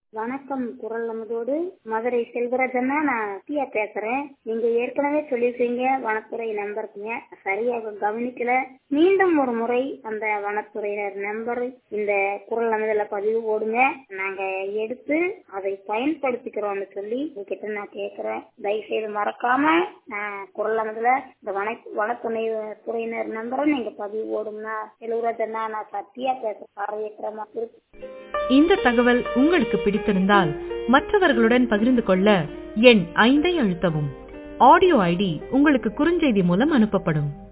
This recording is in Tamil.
வணக்கம் குரல் நமதோடு மதுரை செல்வராஜன்னா நான் சத்யா பேசுறேன் நீங்க ஏற்கனவே சொல்லிருக்கீங்க வனத்துறை நம்பருக்குங்க சரியாக கவனிக்கல மீண்டும் ஒரு முறை அந்த வனத்துறையினர் நம்பர் இந்த குரல் நமதுல பதிவு போடுங்க நாங்க எடுத்து அதை பயன்படுத்திக்கிறோம்னு சொல்லி உங்ககிட்ட நான் கேக்குறேன் தயவு செய்து மறக்காம ஆஹ், குரல் நமதுல இந்த வன வனத்துறை துறையினர் நம்பரை நீங்க பதிவு போடுங்க செல்வராஜன்னா நான் சத்யா பேசுறேன் பார்வையற்றமா திருச்சி இந்த தகவல் உங்களுக்கு பிடித்திருந்தால் மற்றவர்களுடன் பகிர்ந்து கொள்ள எண் ஐந்தை அழுத்தவும் ஆடியோ ஐடி உங்களுக்கு குறுஞ்செய்தி மூலம் அனுப்பப்படும்